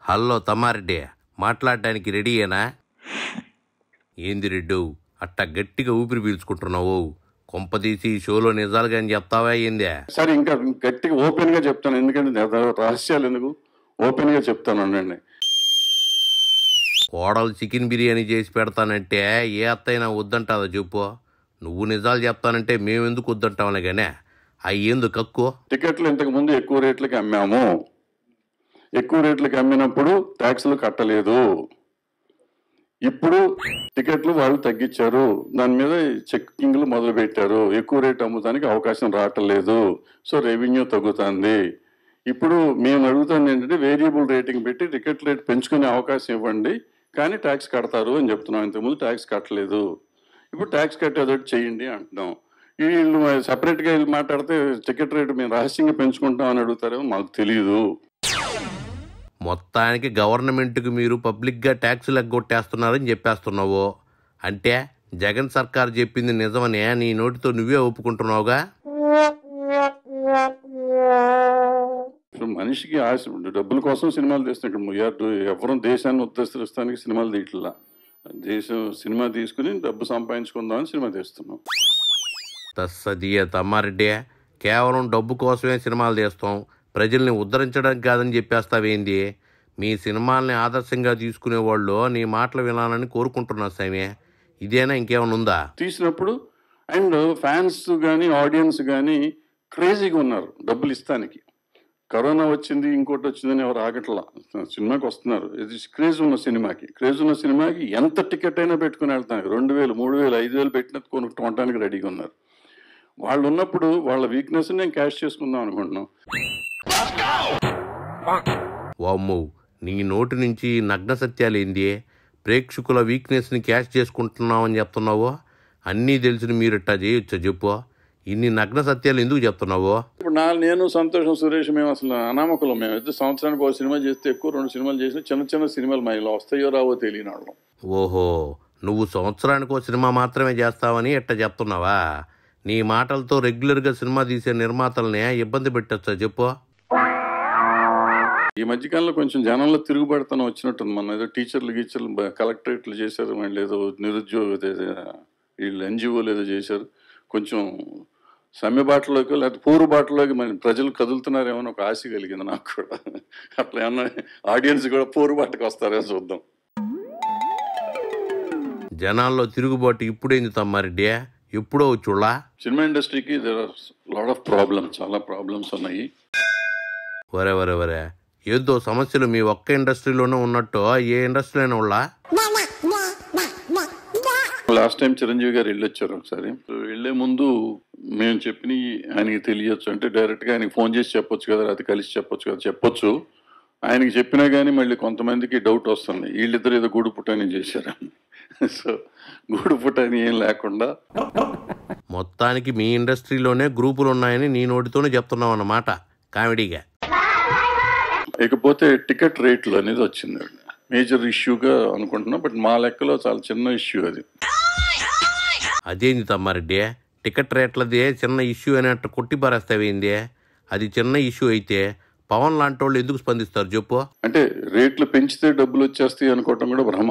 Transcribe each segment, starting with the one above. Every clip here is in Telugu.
హలో తమ్మారెడ్డి మాట్లాడడానికి రెడీయేనా ఏంది రెడ్డు అట్ట గట్టిగా ఊపిరి పీల్చుకుంటున్నావు కొంపదీసి ఈ షోలో నిజాలుగా అని చెప్తావా ఏందే సరే ఇంకా గట్టిగా ఓపెన్ గా చెప్తాను ఎందుకంటే ర- రహస్యాలు ఎందుకు ఓపెన్ గా చెప్తాను ఉండండి కోడలు చికెన్ బిర్యానీ చేసి పెడతానంటే ఏ అత్తైనా వద్దంటాదో చెప్పు నువ్వు నిజాలు చెప్తానంటే మేమెందుకు వద్దంటాంలే కానీ అవి ఎందుకు కక్కు టికెట్లు ఇంతకు ముందు ఎక్కువ రేట్లకి అమ్మాము ఎక్కువ రేట్లకి అమ్మినప్పుడు ట్యాక్సులు కట్టలేదు ఇప్పుడు టికెట్లు వాళ్ళు తగ్గించారు దాని మీద చెక్కింగ్లు మొదలు పెట్టారు ఎక్కువ రేట్ అమ్ముతానికి అవకాశం రావట్లేదు సో రెవెన్యూ తగ్గుతుంది ఇప్పుడు మేము అడుగుతాను ఏంటంటే వేరియబుల్ రేటింగ్ పెట్టి టికెట్ రేట్ పెంచుకునే అవకాశం ఇవ్వండి కానీ ట్యాక్స్ కడతారు అని చెప్తున్నాం ఇంతకుముందు ట్యాక్స్ కట్టలేదు ఇప్పుడు ట్యాక్స్ కట్టేదోటి చేయండి అంటున్నాం వీళ్ళు సపరేట్గా వీళ్ళు మాట్లాడితే టికెట్ రేటు మేము రహస్యంగా పెంచుకుంటాం అని అడుగుతారేమో మాకు తెలియదు మొత్తానికి గవర్నమెంట్కి మీరు పబ్లిక్గా ట్యాక్సులు ఎగ్గొట్టేస్తున్నారని చెప్పేస్తున్నావు అంటే జగన్ సర్కార్ చెప్పింది నిజమనే నీ నోటితో నువ్వే ఒప్పుకుంటున్నావుగా ఇప్పుడు మనిషికి ఆశ ఉంది. డబ్బుల కోసం సినిమాలు తీస్తున్నాడు ఎవరు దేశాన్ని ఉద్ధరిస్తానికి సినిమాలు తీయట్లా దేశం సినిమా తీసుకుని డబ్బు సంపాదించుకుందామని సినిమా తీస్తున్నాం తస్సదియ తమ్మారెడ్డి కేవలం డబ్బు కోసమే సినిమాలు తీస్తాం ప్రజల్ని ఉద్ధరించడానికి కాదని చెప్పేస్తావేంది మీ సినిమాల్ని ఆదర్శంగా తీసుకునే వాళ్ళు నీ మాటలు వినాలని కోరుకుంటున్నా స్వామి ఇదేనా ఇంకేమైనా ఉందా తీసినప్పుడు అండ్ ఫ్యాన్స్ కానీ ఆడియన్స్ కానీ క్రేజీగా ఉన్నారు డబ్బులు ఇస్తానికి కరోనా వచ్చింది ఇంకోటి వచ్చిందని ఎవరు ఆగట్లా సినిమాకి వస్తున్నారు ఇది క్రేజ్ ఉన్న సినిమాకి క్రేజ్ ఉన్న సినిమాకి ఎంత టికెట్ అయినా పెట్టుకుని వెళ్తాను రెండు వేలు మూడు వేలు ఐదు వేలు పెట్టిన కొను కొనడానికి రెడీగా ఉన్నారు వాళ్ళు ఉన్నప్పుడు వాళ్ళ వీక్నెస్ నేను క్యాష్ చేసుకుందాం అనుకుంటున్నాం వామ్మో నీ నోటి నుంచి నగ్న సత్యాలు ఏంది ప్రేక్షకుల వీక్నెస్ని క్యాష్ చేసుకుంటున్నావని చెప్తున్నావు అన్నీ తెలిసిన మీరు ఇట్టా చేయొచ్చా చెప్పు ఇన్ని నగ్న సత్యాలు ఎందుకు చెప్తున్నావు ఇప్పుడు నా నేను సంతోషం సురేష్ మేము అసలు అనామకులం మేము అయితే సంవత్సరానికి ఒక సినిమా చేస్తే ఎక్కువ రెండు సినిమాలు చేసిన చిన్న చిన్న సినిమాలు మా ఇలా వస్తాయో రావో తెలియని వాళ్ళం ఓహో నువ్వు సంవత్సరానికి ఓ సినిమా మాత్రమే చేస్తావని ఇట్ట చెప్తున్నావా నీ మాటలతో రెగ్యులర్గా సినిమా తీసే నిర్మాతల్ని ఇబ్బంది పెట్టచ్చా చెప్పు ఈ మధ్యకాలంలో కొంచెం జనంలో తిరుగుబడతనం వచ్చినట్టుంది మన ఏదో టీచర్లు గీచర్లు బ- కలెక్టరేట్లు చేశారు మళ్ళీ ఏదో నిరుద్యోగ ఏదో వీళ్ళు ఎన్జిఓలు ఏదో చేశారు కొంచెం సమ్మె బాటలోకి లేకపోతే పూర్వ బాటలోకి మన ప్రజలు కదులుతున్నారేమో అని ఒక ఆశ కలిగింది నాకు కూడా అట్లా ఏమన్నా ఆడియన్స్ కూడా పూర్వ బాటకు వస్తారేమో చూద్దాం జనాల్లో తిరుగుబాటు ఇప్పుడేంది తమ్మారెడ్డి ఎప్పుడో చూడా సినిమా ఇండస్ట్రీకి లాట్ ఆఫ్ ప్రాబ్లమ్ చాలా ప్రాబ్లమ్స్ ఉన్నాయి వరే వరే వరే ఏదో సమస్యలు మీ ఒక్క ఇండస్ట్రీలోనే ఉన్నట్టు ఏ ఇండస్ట్రీలోనే ఉళ్ళా లాస్ట్ టైం చిరంజీవి గారు వెళ్ళొచ్చారు ఒకసారి వెళ్లే ముందు మేము చెప్పిన ఆయనకి తెలియచ్చు అంటే డైరెక్ట్ గా ఆయనకి ఫోన్ చేసి చెప్పొచ్చు కదా అది కలిసి చెప్పొచ్చు కదా చెప్పొచ్చు ఆయనకి చెప్పినా కానీ మళ్ళీ కొంతమందికి డౌట్ వస్తుంది వీళ్ళిద్దరు ఏదో గూడు పుట్టని చేశారు సో గూడు పుట్టని ఏం లేకుండా మొత్తానికి మీ ఇండస్ట్రీలోనే గ్రూపులు ఉన్నాయని నీ నోటితోనే చెప్తున్నావు అన్నమాట కామెడీగా ఇకపోతే టికెట్ రేట్లు అనేది వచ్చింది మేజర్ ఇష్యూగా అనుకుంటున్నా బట్ మా లెక్కలో చాలా చిన్న ఇష్యూ అది అదేంది తమ్మారెడ్డి టికెట్ రేట్లది చిన్న ఇష్యూ అనేట్టు కొట్టి పారేస్తావేంది అది చిన్న ఇష్యూ అయితే పవన్ లాంటి వాళ్ళు ఎందుకు స్పందిస్తారు చెప్పు అంటే రేట్లు పెంచితే డబ్బులు వచ్చేస్తాయి అనుకోవటం కూడా భ్రమ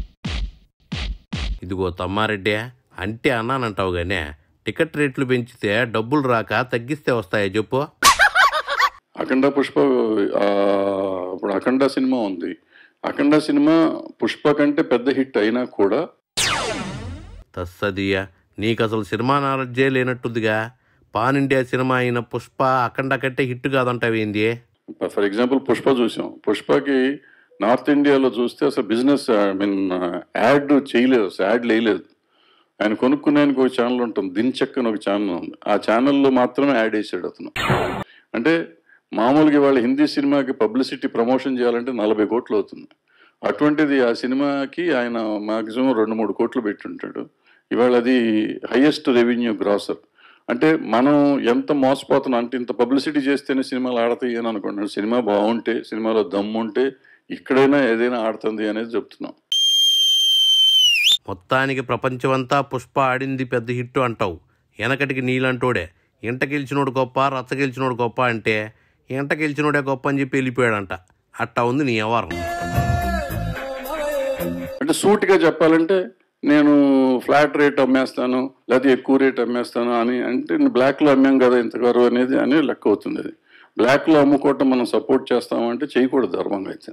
ఇదిగో తమ్మారెడ్డి అంటే అన్నానంటావు గానే టికెట్ రేట్లు పెంచితే డబ్బులు రాక తగ్గిస్తే వస్తాయా చెప్పు అఖండ పుష్ప ఆ, ఇప్పుడు అఖండ సినిమా ఉంది అఖండ సినిమా పుష్ప కంటే పెద్ద హిట్ అయినా కూడా తస్సదియా నీకు అసలు సినిమా నాలెడ్జే లేనట్టుందిగా పాన్ ఇండియా సినిమా అయిన పుష్ప అఖండ కంటే హిట్ కాదంటావేంది ఫర్ ఎగ్జాంపుల్ పుష్ప చూసాం పుష్పకి నార్త్ ఇండియాలో చూస్తే అసలు బిజినెస్ ఐ మీన్ యాడ్ చేయలేదు అసలు యాడ్ వేయలేదు ఆయన కొనుక్కునేందుకు ఒక ఛానల్ ఉంటుంది దిన్చక్ అని ఒక ఛానల్ ఉంది ఆ ఛానల్లో మాత్రమే యాడ్ వేసాడు అతను అంటే మామూలుగా ఇవాళ హిందీ సినిమాకి పబ్లిసిటీ ప్రమోషన్ చేయాలంటే నలభై కోట్లు అవుతుంది అటువంటిది ఆ సినిమాకి ఆయన మాక్సిమం రెండు మూడు కోట్లు పెట్టుంటాడు ఇవాళ అది హైయెస్ట్ రెవెన్యూ గ్రాసర్ అంటే మనం ఎంత మోసపోతున్నాం అంటే ఇంత పబ్లిసిటీ చేస్తేనే సినిమాలు ఆడతాయి అని అనుకుంటున్నాడు సినిమా బాగుంటే సినిమాలో దమ్ము ఉంటే ఇక్కడైనా ఏదైనా ఆడుతుంది అనేది చెప్తున్నాం మొత్తానికి ప్రపంచమంతా పుష్ప ఆడింది పెద్ద హిట్ అంటావు వెనకటికి నీలంటోడే ఇంట గెలిచినోడు గొప్ప రచ్చ గెలిచినోడు గొప్ప అంటే ఇంట గెలిచినోడే గొప్ప అని చెప్పి వెళ్ళిపోయాడంట అట్టా ఉంది నీ వ్యవహారం అంటే సూటిగా చెప్పాలంటే నేను ఫ్లాట్ రేట్ అమ్మేస్తాను లేదా ఎక్కువ రేట్ అమ్మేస్తాను అని అంటే బ్లాక్లో అమ్మాం కదా ఇంతగారు అనేది అని లెక్క అవుతుంది అది బ్లాక్లో అమ్ముకోవటం మనం సపోర్ట్ చేస్తామంటే చేయకూడదు ధర్మంగా అయితే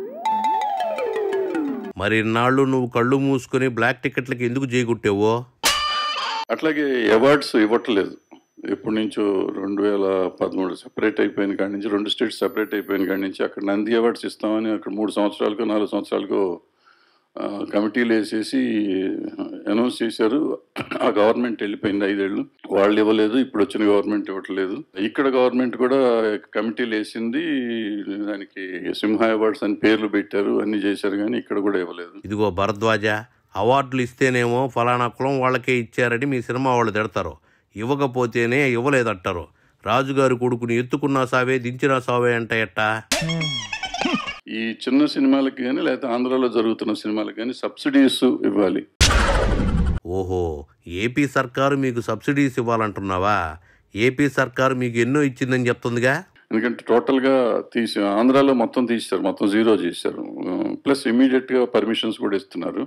మరి ఇన్నాళ్ళు నువ్వు కళ్ళు మూసుకొని బ్లాక్ టికెట్లకి ఎందుకు చేయగొట్టావో అట్లాగే అవార్డ్స్ ఇవ్వట్లేదు ఎప్పటి నుంచో రెండు వేల పదమూడు సెపరేట్ అయిపోయిన కాడి నుంచి రెండు స్టేట్స్ సెపరేట్ అయిపోయిన కాడి నుంచి అక్కడ నంది అవార్డ్స్ ఇస్తామని అక్కడ మూడు సంవత్సరాలకు నాలుగు సంవత్సరాలకు ఆ, కమిటీలు వేసేసి అనౌన్స్ చేశారు ఆ గవర్నమెంట్ వెళ్ళిపోయింది ఐదేళ్ళు వాళ్ళు ఇవ్వలేదు ఇప్పుడు వచ్చిన గవర్నమెంట్ ఇవ్వట్లేదు ఇక్కడ గవర్నమెంట్ కూడా కమిటీలు వేసింది దానికి సింహ అవార్డ్స్ అని పేర్లు పెట్టారు అన్ని చేశారు కానీ ఇక్కడ కూడా ఇవ్వలేదు ఇదిగో భరద్వాజ అవార్డులు ఇస్తేనేమో ఫలానా కులం వాళ్ళకే ఇచ్చారని మీ సినిమా వాళ్ళు తిడతారు ఇవ్వకపోతేనే ఇవ్వలేదంటారు రాజుగారి కొడుకుని ఎత్తుకున్నా సావే దించినా సావే అంటే ఎట్టా ఈ చిన్న సినిమాలకి కానీ లేకపోతే ఆంధ్రాలో జరుగుతున్న సినిమాలకి కానీ సబ్సిడీస్ ఇవ్వాలి ఓహో ఏపీ సర్కారు మీకు సబ్సిడీస్ ఇవ్వాలంటున్నావా ఏపీ సర్కారు మీకు ఎన్నో ఇచ్చిందని చెప్తుందిగా ఎందుకంటే టోటల్గా తీసి ఆంధ్రాలో మొత్తం తీశారు మొత్తం జీరో చేశారు ప్లస్ ఇమీడియట్గా పర్మిషన్స్ కూడా ఇస్తున్నారు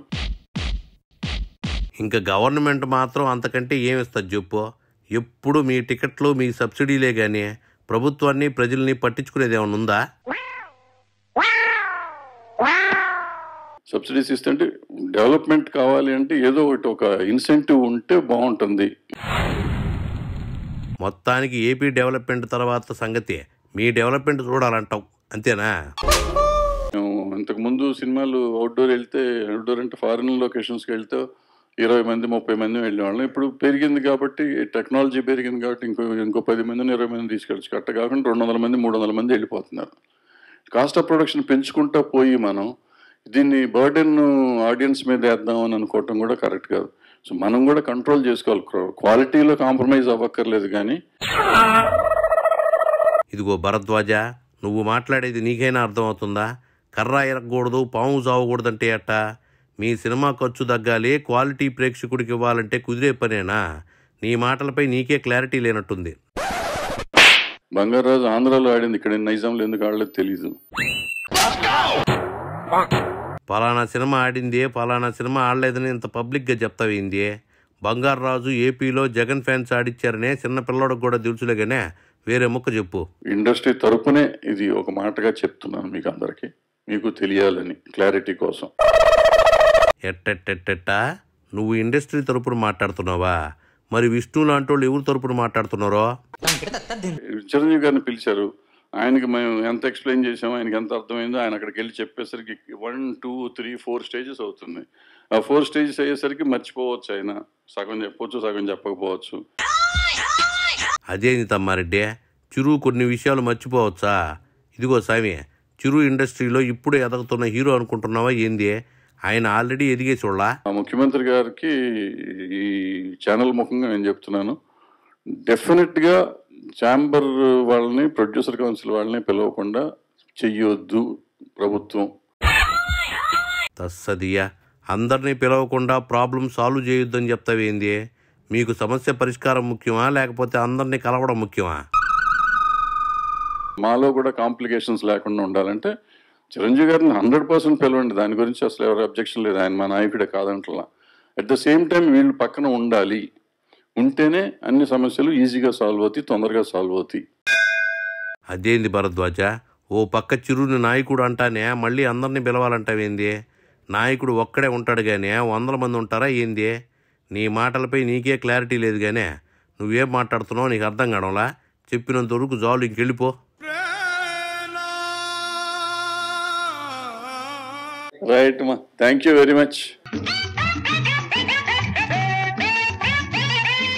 ఇంకా గవర్నమెంట్ మాత్రం అంతకంటే ఏమిస్తుంది చెప్పు ఎప్పుడు మీ టికెట్లు మీ సబ్సిడీలే కానీ ప్రభుత్వాన్ని ప్రజల్ని పట్టించుకునేది ఏమైనా ఉందా సబ్సిడీస్ ఇస్తుంటే డెవలప్మెంట్ కావాలి అంటే ఏదో ఒకటి ఒక ఇన్సెంటివ్ ఉంటే బాగుంటుంది మొత్తానికి ఏపీ డెవలప్మెంట్ తర్వాత సంగతి మీ డెవలప్మెంట్ చూడాలంటావు అంతేనా మేము ఇంతకుముందు సినిమాలు అవుట్డోర్ వెళ్తే అవుట్డోర్ అంటే ఫారిన్ లొకేషన్స్కి వెళ్తే ఇరవై మంది ముప్పై మంది వెళ్ళేవాళ్ళం ఇప్పుడు పెరిగింది కాబట్టి టెక్నాలజీ పెరిగింది కాబట్టి ఇంకో ఇంకో పది మందిని ఇరవై మంది తీసుకెళ్ళచ్చు కట్ట కాకుండా రెండు వందల మంది మూడు వందల మంది వెళ్ళిపోతున్నారు కాస్ట్ ఆఫ్ ప్రొడక్షన్ పెంచుకుంటా పోయి మనం దీన్ని బర్డెన్ ఆడియన్స్ మీద వేద్దాం అని అనుకోవటం కూడా కరెక్ట్ కాదు సో మనం కూడా కంట్రోల్ చేసుకోవాలి క్వాలిటీలో కాంప్రమైజ్ అవ్వక్కర్లేదు కానీ ఇదిగో భరద్వాజ నువ్వు మాట్లాడేది నీకైనా అర్థమవుతుందా కర్ర ఎరగకూడదు పాము చావకూడదంటే అట్ట మీ సినిమా ఖర్చు తగ్గాలి క్వాలిటీ ప్రేక్షకుడికి ఇవ్వాలంటే కుదిరే పనేనా నీ మాటలపై నీకే క్లారిటీ లేనట్టుంది బంగారాజు ఆంధ్రాలో ఆడింది ఇక్కడ నైజాంలో ఎందుకు ఆడలేదు తెలీదు పలానా సినిమా ఆడిందే పలానా సినిమా ఆడలేదని ఇంత పబ్లిక్గా చెప్తావేంది బంగారు రాజు ఏపీలో జగన్ ఫ్యాన్స్ ఆడిచ్చారనే చిన్న పిల్లోడికి కూడా తెలుసులేగానే వేరే ముక్క చెప్పు ఇండస్ట్రీ తరపునే ఇది ఒక మాటగా చెప్తున్నాను మీకు అందరికీ మీకు తెలియాలని క్లారిటీ కోసం ఎట్టెట్టెట్టెట్టా నువ్వు ఇండస్ట్రీ తరపున మాట్లాడుతున్నావా మరి విష్ణు లాంటి వాళ్ళు ఎవరి తరపున మాట్లాడుతున్నారో చిరంజీవి గారిని పిలిచారు ఆయనకి మేము ఎంత ఎక్స్ప్లెయిన్ చేసామో ఆయనకి ఎంత అర్థమైందో ఆయన అక్కడికి వెళ్ళి చెప్పేసరికి one two three four stages అవుతుంది ఆ ఫోర్ స్టేజెస్ అయ్యేసరికి మర్చిపోవచ్చు ఆయన సగం చెప్పవచ్చు సగం చెప్పకపోవచ్చు అదేంది తమ్మారెడ్డి చిరు కొన్ని విషయాలు మర్చిపోవచ్చా ఇదిగో సామి చిరు ఇండస్ట్రీలో ఇప్పుడే ఎదగుతున్న హీరో అనుకుంటున్నావా ఏంది ఆయన ఆల్రెడీ ఎదిగే చూడలా ఆ ముఖ్యమంత్రి గారికి ఈ ఛానల్ ముఖంగా నేను చెప్తున్నాను డెఫినెట్గా ఛాంబర్ వాళ్ళని ప్రొడ్యూసర్ కౌన్సిల్ వాళ్ళని పిలవకుండా చెయ్యొద్దు ప్రభుత్వం తస్సదియా అందరినీ పిలవకుండా ప్రాబ్లం సాల్వ్ చేయొద్దని చెప్తావేంది మీకు సమస్య పరిష్కారం ముఖ్యమా లేకపోతే అందరినీ కలవడం ముఖ్యమా మాలో కూడా కాంప్లికేషన్స్ లేకుండా ఉండాలంటే చిరంజీవి గారిని హండ్రెడ్ పర్సెంట్ పిలవండి దాని గురించి అసలు ఎవరు అబ్జెక్షన్ లేదు ఆయన మా నాయకుడే కాదంటలా అట్ ద సేమ్ టైం వీళ్ళు పక్కన ఉండాలి ఉంటేనే అన్ని సమస్యలు ఈజీగా సాల్వ్ అవుతాయి తొందరగా సాల్వ్ అవుతాయి అదేంది భరద్వాజ ఓ పక్క చిరుని నాయకుడు అంటానే మళ్ళీ అందరినీ పిలవాలంటావేంది నాయకుడు ఒక్కడే ఉంటాడు గానే వందల మంది ఉంటారా ఏంది నీ మాటలపై నీకే క్లారిటీ లేదు గానే నువ్వేం మాట్లాడుతున్నావు నీకు అర్థం కావడంలా చెప్పినంత వరకు జాలు ఇంకెళ్ళిపో రైట్ మా థ్యాంక్ యూ వెరీ మచ్